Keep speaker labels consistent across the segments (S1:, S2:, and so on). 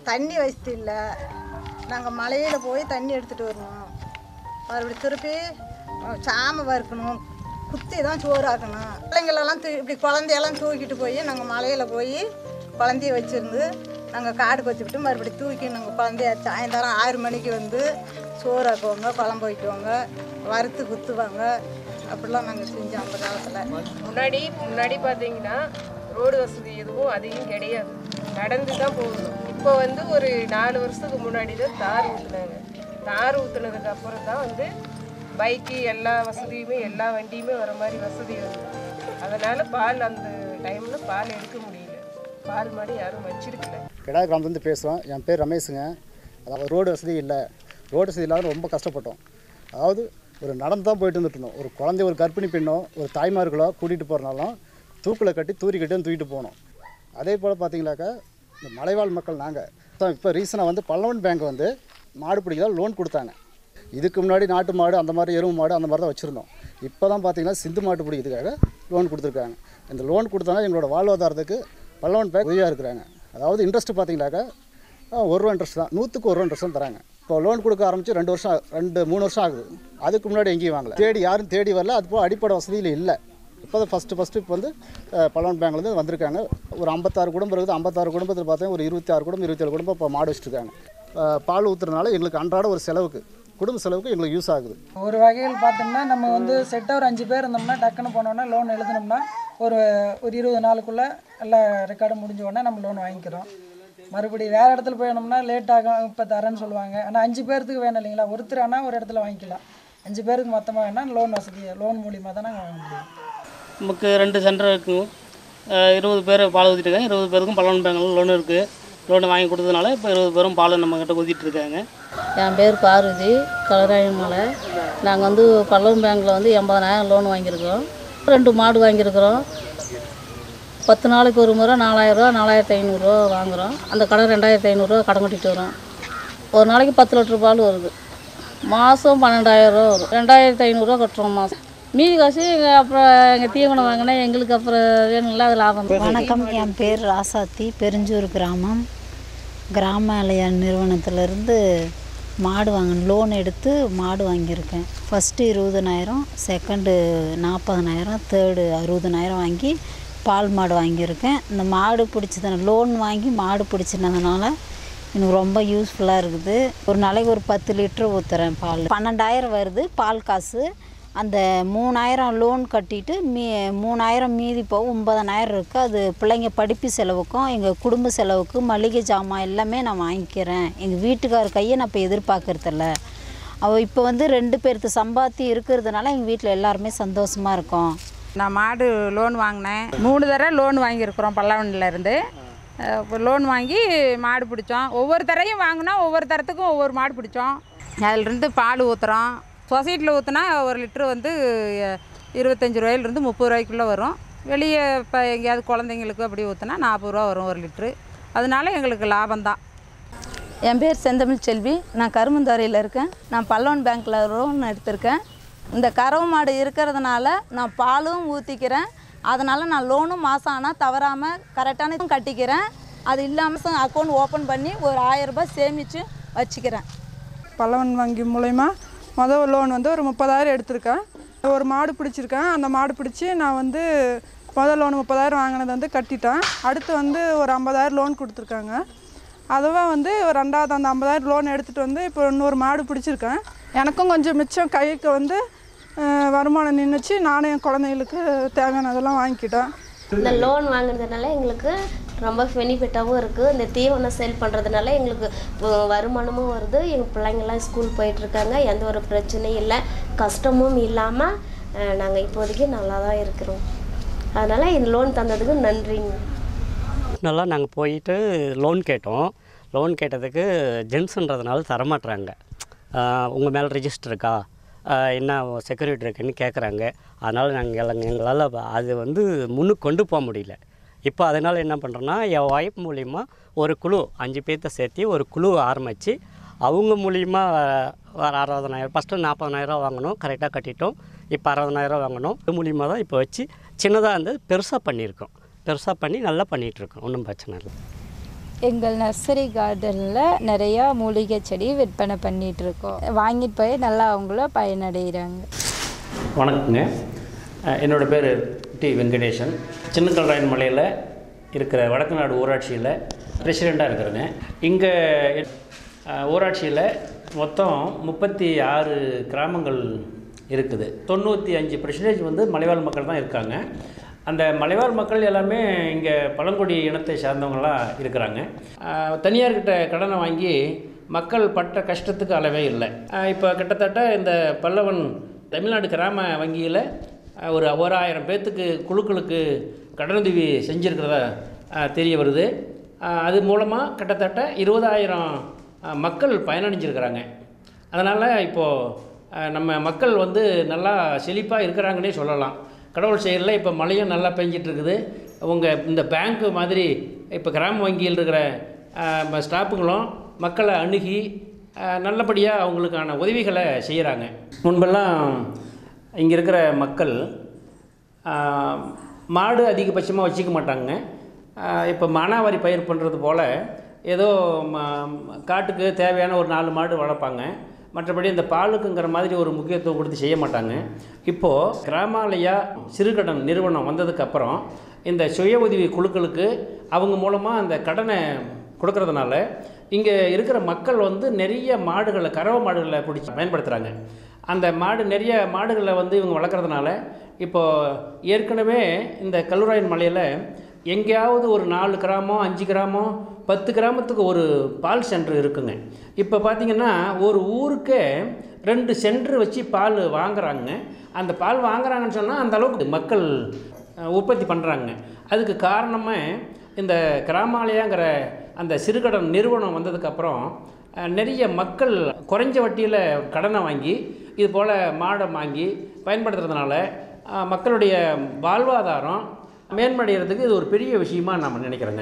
S1: தண்ணி வசதி இல்லை நாங்கள் மலையில் போய் தண்ணி எடுத்துகிட்டு வரணும் மறுபடியும் திருப்பி அஹ், சாமை வறுக்கணும் குத்தி தான் சோறு ஆக்கணும் பிள்ளைங்களெல்லாம் தூ இப்படி குழந்தையெல்லாம் தூக்கிட்டு போய் நாங்கள் மலையில் போய் குழந்தைய வச்சுருந்து நாங்கள் காடுக்கு வச்சுக்கிட்டு மறுபடியும் தூக்கி நாங்கள் குழந்தைய சாயந்தரம் ஆறு மணிக்கு வந்து சோறு ஆக்குவாங்க குழம்பு வைக்குவாங்க வறுத்து குத்துவாங்க அப்படிலாம் நாங்கள் செஞ்சோம் அந்த காலத்தில்
S2: முன்னாடி முன்னாடி பார்த்தீங்கன்னா ரோடு வசதி எதுவும் அதிகம் கிடையாது நடந்து தான் போகணும் இப்போ வந்து ஒரு நாலு வருஷத்துக்கு முன்னாடி தான் தார் ஊற்றுனாங்க தார் ஊற்றுனதுக்கு அப்புறம் தான் வந்து பைக்கு எல்லா வசதியுமே எல்லா வண்டியுமே வர மாதிரி வசதி வருது அதனால பால் அந்த டைமில் பால் எடுக்க முடியல பால் மாடு யாரும் வச்சிருக்கல
S3: கிடா கிராமத்துலேருந்து பேசுகிறோம் என் பேர் ரமேஷுங்க அதாவது ரோடு வசதி இல்லை ரோடு வசதி இல்லாத ரொம்ப கஷ்டப்பட்டோம் அதாவது ஒரு நடந்து தான் போயிட்டு வந்துட்டு இருந்தோம் ஒரு குழந்தை ஒரு கர்ப்பிணி பெண்ணோ ஒரு தாய்மார்களோ கூட்டிகிட்டு போகிறனாலும் தூக்கில் கட்டி தூரி கட்டி தான் தூக்கிட்டு போகணும் அதே போல் பார்த்தீங்கன்னாக்கா இந்த மலைவாழ் மக்கள் நாங்கள் இப்போ ரீசனாக வந்து பல்லவன் பேங்க் வந்து மாடு பிடிக்கிறதா லோன் கொடுத்தாங்க இதுக்கு முன்னாடி நாட்டு மாடு அந்த மாதிரி எருவு மாடு அந்த மாதிரி தான் வச்சுருந்தோம் இப்போ தான் பார்த்தீங்கன்னா சிந்து மாட்டு பிடிக்கிறதுக்காக லோன் கொடுத்துருக்காங்க இந்த லோன் கொடுத்தாங்க எங்களோட வாழ்வாதாரத்துக்கு பல்லவன் பேங்க் உதவியாக இருக்கிறாங்க அதாவது இன்ட்ரெஸ்ட் பார்த்தீங்கன்னாக்கா ஆ, ஒரு ரூபா இன்ட்ரெஸ்ட் தான் நூற்றுக்கு ஒரு ரூபா இன்ட்ரெஸ்ட் தான் தராங்க இப்போ லோன் கொடுக்க ஆரம்பித்து ரெண்டு வருஷம் ஆ- ரெண்டு மூணு வருஷம் ஆகுது அதுக்கு முன்னாடி எங்கேயும் வாங்கல தேடி யாரும் தேடி வரல அது போக அடிப்படை வசதியில் இல்லை இப்போ தான் ஃபஸ்ட்டு ஃபஸ்ட்டு இப்போ வந்து அஹ், பல்லவன் பேங்க்லேருந்து வந்திருக்காங்க ஒரு ஐம்பத்தாறு குடும்பம் இருக்குது ஐம்பத்தாறு குடும்பத்தில் பார்த்தீங்கன்னா ஒரு இருபத்தி ஆறு குடும்பம் இருபத்தேழு குடும்பம் இப்போ மாடு வச்சுருக்காங்க பால் ஊற்றுறதுனால எங்களுக்கு அன்றாட ஒரு செலவுக்கு குடும்ப செலவுக்கு எங்களுக்கு யூஸ் ஆகுது
S4: ஒரு வகையில் பார்த்தோம்னா நம்ம வந்து செட்டாக ஒரு அஞ்சு பேர் இருந்தோம்னா டக்குன்னு போனோம்னா லோன் எழுதுனோம்னா ஒரு ஒரு இருபது நாளுக்குள்ளே எல்லா ரெக்கார்டும் முடிஞ்ச உடனே நம்ம லோன் வாங்கிக்கிறோம் மறுபடியும் வேறு இடத்துல போயினோம்னா லேட் ஆகும் இப்போ தரேன்னு சொல்லுவாங்க ஆனால் அஞ்சு பேர்த்துக்கு வேணும் இல்லைங்களா ஒருத்தர் ஆனால் ஒரு இடத்துல வாங்கிக்கலாம் அஞ்சு பேருக்கு மொத்தமாக வேணால் லோன் வசதி லோன் மூலியமாக தான் நாங்கள் வாங்க முடியும்
S5: நமக்கு ரெண்டு சென்டர் இருக்கும் அஹ் இருபது பேர் பால் ஊற்றிட்டு இருக்காங்க இருபது பேருக்கும் பல்லவன் பேங்கில் லோன் இருக்குது லோன் வாங்கி கொடுத்ததுனால இப்போ இருபது பேரும் பால் நம்மக்கிட்ட ஊற்றிட்டு இருக்காங்க
S6: என் பேர் பார்வதி கலராயமலை நாங்கள் வந்து பல்லவன் பேங்க்கில் வந்து எண்பதனாயிரம் லோன் வாங்கியிருக்கிறோம் ரெண்டு மாடு வாங்கியிருக்கிறோம் பத்து நாளைக்கு ஒரு முறை நாலாயிரரூவா நாலாயிரத்தி ஐநூறுரூவா வாங்குகிறோம் அந்த கடன் ரெண்டாயிரத்தி ஐநூறுரூவா கடன் கட்டிட்டு வரோம் ஒரு நாளைக்கு பத்து லிட்டர் பால் வருது மாதம் பன்னெண்டாயிரரூவா வரும் ரெண்டாயிரத்தி ஐநூறுரூவா கட்டுறோம் மாதம் மீதி காசு எங்க அப்புறம் எங்கள் தீவனம் வாங்கினா எங்களுக்கு அப்புறம் வேணும்ல அது லாபம்
S7: வணக்கம் என் பேர் ராசாத்தி பெருஞ்சூர் கிராமம் கிராம அலையா நிறுவனத்திலேருந்து மாடு வாங்க லோன் எடுத்து மாடு வாங்கியிருக்கேன் ஃபஸ்ட்டு இருபதனாயிரம் செகண்டு நாற்பதனாயிரம் தேர்டு அறுபதனாயிரம் வாங்கி பால் மாடு வாங்கியிருக்கேன் இந்த மாடு பிடிச்சது லோன் வாங்கி மாடு பிடிச்சினதுனால எனக்கு ரொம்ப யூஸ்ஃபுல்லாக இருக்குது ஒரு நாளைக்கு ஒரு பத்து லிட்ரு ஊற்றுறேன் பால் பன்னெண்டாயிரம் வருது பால் காசு அந்த மூணாயிரம் லோன் கட்டிட்டு மீ மூணாயிரம் மீதி போக ஒன்பதனாயிரம் இருக்குது அது பிள்ளைங்க படிப்பு செலவுக்கும் எங்கள் குடும்ப செலவுக்கு மளிகை ஜாமான் எல்லாமே நான் வாங்கிக்கிறேன் எங்கள் வீட்டுக்கார கையை நான் இப்போ எதிர்பார்க்கறதில்ல அவள் இப்போ வந்து ரெண்டு பேர்த்து சம்பாத்தி இருக்கிறதுனால எங்கள் வீட்டில் எல்லாருமே சந்தோஷமாக இருக்கோம்
S8: நான் மாடு லோன் வாங்கினேன் மூணு தடவை லோன் வாங்கியிருக்கிறோம் பல்லவன்ல இருந்து லோன் வாங்கி மாடு பிடிச்சோம் ஒவ்வொரு தரையும் வாங்கினா ஒவ்வொரு தரத்துக்கும் ஒவ்வொரு மாடு பிடிச்சோம் அதிலிருந்து பால் ஊற்றுறோம் சொசைட்டியில் ஊற்றுனா ஒரு லிட்ரு வந்து அஹ், இருபத்தஞ்சி ரூபாயிலிருந்து முப்பது ரூபாய்க்குள்ளே வரும் வெளியே இப்போ எங்கேயாவது குழந்தைங்களுக்கு அப்படி ஊற்றுனா நாற்பது ரூபா வரும் ஒரு லிட்ரு அதனால எங்களுக்கு லாபம்தான்
S6: என் பேர் செந்தமிழ் செல்வி நான் கருமந்தாரியில் இருக்கேன் நான் பல்லவன் பேங்க்கில் லோன் எடுத்திருக்கேன் இந்த கறவை மாடு இருக்கிறதுனால நான் பாலும் ஊற்றிக்கிறேன் அதனால் நான் லோனும் மாதம் ஆனால் தவறாமல் கரெக்டான கட்டிக்கிறேன் அது இல்லாமல் அக்கௌண்ட் ஓப்பன் பண்ணி ஒரு ஆயிரம் ரூபாய் சேமித்து வச்சுக்கிறேன்
S9: பல்லவன் வங்கி மூலயமா மொதல் லோன் வந்து ஒரு முப்பதாயிரம் எடுத்திருக்கேன் ஒரு மாடு பிடிச்சிருக்கேன் அந்த மாடு பிடிச்சி நான் வந்து முதல் லோன் முப்பதாயிரம் வாங்கினது வந்து கட்டிட்டேன் அடுத்து வந்து ஒரு ஐம்பதாயிரம் லோன் கொடுத்துருக்காங்க அதுவே வந்து ஒரு ரெண்டாவது அந்த ஐம்பதாயிரம் லோன் எடுத்துகிட்டு வந்து இப்போ இன்னொரு மாடு பிடிச்சிருக்கேன் எனக்கும் கொஞ்சம் மிச்சம் கைக்கு வந்து அஹ், வருமானம் நின்றுச்சு நானும் என் குழந்தைங்களுக்கு தேவையானதெல்லாம் வாங்கிக்கிட்டேன்
S10: இந்த லோன் வாங்குனதுனால எங்களுக்கு ரொம்ப பெனிஃபிட்டாகவும் இருக்குது இந்த தீவனம் சேல் பண்ணுறதுனால எங்களுக்கு வ- வருமானமும் வருது எங்கள் பிள்ளைங்கள்லாம் ஸ்கூல் போயிட்டுருக்காங்க எந்த ஒரு பிரச்சனையும் இல்லை கஷ்டமும் இல்லாமல் நாங்கள் இப்போதைக்கு நல்லா தான் இருக்கிறோம் அதனால் இந்த லோன் தந்ததுக்கு நன்றிங்க
S11: நல்லா நாங்கள் போயிட்டு லோன் கேட்டோம் லோன் கேட்டதுக்கு ஜென்ஸுன்றதுனால தரமாட்டுறாங்க உங்கள் மேலே ரெஜிஸ்டர் இருக்கா ஆஹ் என்ன செக்யூரிட்டி இருக்குன்னு கேட்குறாங்க அதனால் நாங்கள் எல்லாம் எங்களால் அது வந்து முன்னுக்கு கொண்டு போக முடியல இப்போ அதனால் என்ன பண்ணுறோன்னா என் ஒய்ஃப் மூலிமா ஒரு குழு அஞ்சு பேர்த்த சேர்த்து ஒரு குழு ஆரம்பித்து அவங்க மூலிமா ஒரு அறுபதனாயிரம் ஃபஸ்ட்டு நாற்பதனாயிரம் வாங்கினோம் கரெக்டாக கட்டிட்டோம் இப்போ அறுபதனாயிரம் வாங்கினோம் இது மூலிமா தான் இப்போ வச்சு சின்னதாக இருந்து பெருசாக பண்ணியிருக்கோம் பெருசாக பண்ணி நல்லா பண்ணிகிட்ருக்கோம் ஒன்றும் பிரச்சனை இல்லை
S12: எங்கள் நர்சரி கார்டனில் நிறையா மூலிகை செடி விற்பனை பண்ணிட்டு இருக்கோம் வாங்கிட்டு போய் நல்லா அவங்களும் பயனடைகிறாங்க
S13: வணக்கங்க அஹ் என்னோட பேர் டி வெங்கடேசன் சின்னக்கல்ராயன் மலையில் இருக்கிற வடக்குநாடு ஊராட்சியில் பிரசிடெண்ட்டாக இருக்கிறேங்க இங்கே ஊராட்சியில் மொத்தம் முப்பத்தி ஆறு கிராமங்கள் இருக்குது தொண்ணூற்றி அஞ்சு பர்சன்டேஜ் வந்து மலைவாழ் மக்கள் தான் இருக்காங்க அந்த மலைவாழ் மக்கள் எல்லாமே இங்கே பழங்குடி இனத்தை சார்ந்தவங்களாம் இருக்கிறாங்க அஹ் தனியார்கிட்ட கடனை வாங்கி மக்கள் பட்ட கஷ்டத்துக்கு அளவே இல்லை இப்போ கிட்டத்தட்ட இந்த பல்லவன் தமிழ்நாடு கிராம வங்கியில் அஹ், ஒரு ஓராயிரம் பேர்த்துக்கு குழுக்களுக்கு கடனுதவி செஞ்சுருக்கிறதா அஹ், தெரிய வருது அஹ், அது மூலமாக கிட்டத்தட்ட இருபதாயிரம் அஹ், மக்கள் பயனடைஞ்சிருக்கிறாங்க அதனால் இப்போது நம்ம மக்கள் வந்து நல்லா செழிப்பாக இருக்கிறாங்கன்னே சொல்லலாம் கடவுள் செயலில் இப்போ மழையும் நல்லா பெஞ்சிட்டு இருக்குது உங்கள் இந்த பேங்க்கு மாதிரி இப்போ கிராம வங்கியில் இருக்கிற அஹ், ஸ்டாஃபுங்களும் மக்களை அணுகி அஹ், நல்லபடியாக அவங்களுக்கான உதவிகளை செய்கிறாங்க முன்பெல்லாம் இங்கே இருக்கிற மக்கள் ஆஹ், மாடு அதிகபட்சமாக வச்சுக்க மாட்டாங்க ஆஹ், இப்போ மானாவாரி பயிர் பண்ணுறது போல் ஏதோ ம- காட்டுக்கு தேவையான ஒரு நாலு மாடு வளர்ப்பாங்க மற்றபடி இந்த பாலுக்குங்கிற மாதிரி ஒரு முக்கியத்துவம் கொடுத்து செய்ய மாட்டாங்க இப்போது கிராமாலயா சிறுகடன் நிறுவனம் வந்ததுக்கப்புறம் இந்த சுய உதவி குழுக்களுக்கு அவங்க மூலமாக அந்த கடனை கொடுக்கறதுனால இங்கே இருக்கிற மக்கள் வந்து நிறைய மாடுகளை கறவை மாடுகளை பிடிச்சி பயன்படுத்துகிறாங்க அந்த மாடு நிறைய மாடுகளை வந்து இவங்க வளர்க்குறதுனால இப்போது ஏற்கனவே இந்த கல்லுராயன் மலையில் எங்கேயாவது ஒரு நாலு கிராமம் அஞ்சு கிராமம் பத்து கிராமத்துக்கு ஒரு பால் சென்டர் இருக்குங்க இப்போ பார்த்தீங்கன்னா ஒரு ஊருக்கே ரெண்டு சென்டர் வச்சு பால் வாங்குறாங்க அந்த பால் வாங்குறாங்கன்னு சொன்னால் அந்த அளவுக்கு மக்கள் அஹ், உற்பத்தி பண்ணுறாங்க அதுக்கு காரணமாக இந்த கிராமாலயாங்கிற அந்த சிறுகடன் நிறுவனம் வந்ததுக்கப்புறம் அஹ், நிறைய மக்கள் குறைஞ்ச வட்டியில் கடனை வாங்கி இது போல் மாடை வாங்கி பயன்படுத்துறதுனால அஹ், மக்களுடைய வாழ்வாதாரம் மேம்படைகிறதுக்கு இது ஒரு பெரிய விஷயமா நம்ம நினைக்கிறேங்க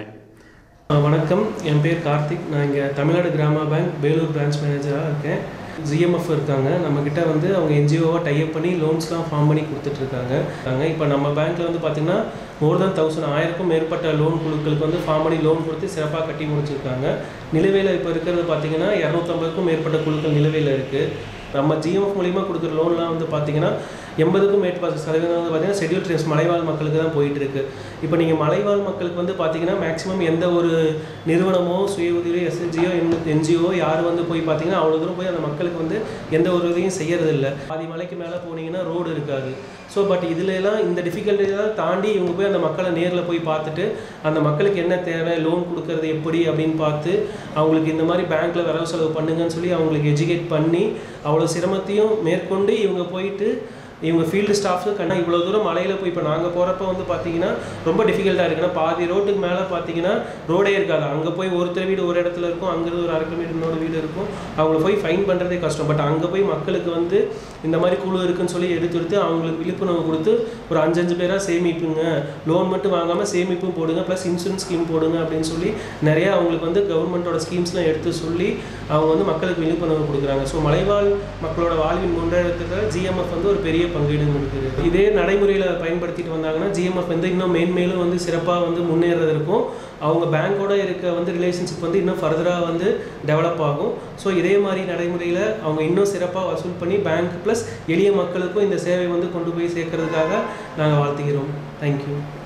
S14: ஆ, வணக்கம் என் பேர் கார்த்திக் நான் இங்கே தமிழ்நாடு கிராம பேங்க் வேலூர் பிரான்ச் மேனேஜராக இருக்கேன் ஜிஎம்எஃப் இருக்காங்க நம்மக்கிட்ட வந்து அவங்க என்ஜிஓவாக டைப் பண்ணி லோன்ஸ்லாம் ஃபார்ம் பண்ணி கொடுத்துட்ருக்காங்க இப்போ நம்ம பேங்க்கில் வந்து பார்த்திங்கன்னா மோர் தென் தௌசண்ட் ஆயிரக்கும் மேற்பட்ட லோன் குழுக்களுக்கு வந்து ஃபார்ம் பண்ணி லோன் கொடுத்து சிறப்பாக கட்டி முடிச்சிருக்காங்க நிலுவையில் இப்போ இருக்கிறது பார்த்திங்கன்னா இரநூத்தம்பதுக்கும் மேற்பட்ட குழுக்கள் நிலுவையில் இருக்குது நம்ம ஜிஎம்எஃப் மூலிமா கொடுக்குற லோன்லாம் வந்து பார்த்தீங்கன்னா எண்பதுக்கும் மேற்பட்ட சதவீதம் வந்து பார்த்தீங்கன்னா ஷெட்யூல் ட்ரெயின்ஸ் மலைவாழ் மக்களுக்கு தான் போயிட்டு இருக்கு இப்போ நீங்கள் மலைவாழ் மக்களுக்கு வந்து பார்த்தீங்கன்னா மேக்ஸிமம் எந்த ஒரு நிறுவனமோ சுய உதவி எஸ்என்ஜிஓ என்ஜிஓ யார் வந்து போய் பார்த்தீங்கன்னா அவ்வளோ தூரம் போய் அந்த மக்களுக்கு வந்து எந்த ஒரு உதவியும் செய்யறது இல்லை பாதி மலைக்கு மேலே போனீங்கன்னா ரோடு இருக்காது ஸோ பட் இதுல எல்லாம் இந்த டிஃபிகல்ட்டியெல்லாம் தாண்டி இவங்க போய் அந்த மக்களை நேரில் போய் பார்த்துட்டு அந்த மக்களுக்கு என்ன தேவை லோன் கொடுக்கறது எப்படி அப்படின்னு பார்த்து அவங்களுக்கு இந்த மாதிரி பேங்க்ல வரவு செலவு பண்ணுங்கன்னு சொல்லி அவங்களுக்கு எஜுகேட் பண்ணி அவ்வளோ சிரமத்தையும் மேற்கொண்டு இவங்க போயிட்டு இவங்க ஃபீல்டு ஸ்டாஃப்ஸு கண்ணா இவ்வளோ தூரம் மலையில் போய் இப்போ நாங்கள் போகிறப்ப வந்து பார்த்தீங்கன்னா ரொம்ப டிஃபிகல்ட்டாக இருக்குன்னா பாதி ரோட்டுக்கு மேலே பார்த்தீங்கன்னா ரோடே இருக்காது அங்கே போய் ஒருத்தர் வீடு ஒரு இடத்துல இருக்கும் அங்கிருந்து ஒரு அரை கிலோமீட்டர் இன்னொரு வீடு இருக்கும் அவங்கள போய் ஃபைன் பண்ணுறதே கஷ்டம் பட் அங்கே போய் மக்களுக்கு வந்து இந்த மாதிரி குழு இருக்குன்னு சொல்லி எடுத்து எடுத்து அவங்களுக்கு விழிப்புணர்வு கொடுத்து ஒரு அஞ்சஞ்சு பேராக சேமிப்புங்க லோன் மட்டும் வாங்காமல் சேமிப்பும் போடுங்க ப்ளஸ் இன்சூரன்ஸ் ஸ்கீம் போடுங்க அப்படின்னு சொல்லி நிறைய அவங்களுக்கு வந்து கவர்மெண்ட்டோட ஸ்கீம்ஸ்லாம் எடுத்து சொல்லி அவங்க வந்து மக்களுக்கு விழிப்புணர்வு கொடுக்குறாங்க ஸோ மலைவாழ் மக்களோட வாழ்வின் முன்னேற்றத்தில் ஜிஎம்எஃப் வந்து ஒரு பெரிய பங்கீடு இருக்குது இதே நடைமுறையில் பயன்படுத்திட்டு வந்தாங்கன்னா ஜிஎம்எஃப் வந்து இன்னும் மேன்மேலும் வந்து சிறப்பாக வந்து முன்னேறதற்கும் அவங்க பேங்கோட இருக்க வந்து ரிலேஷன்ஷிப் வந்து இன்னும் ஃபர்தராக வந்து டெவலப் ஆகும் ஸோ இதே மாதிரி நடைமுறையில் அவங்க இன்னும் சிறப்பாக வசூல் பண்ணி பேங்க் ப்ளஸ் எளிய மக்களுக்கும் இந்த சேவை வந்து கொண்டு போய் சேர்க்கறதுக்காக நாங்கள் வாழ்த்துகிறோம் தேங்க்யூ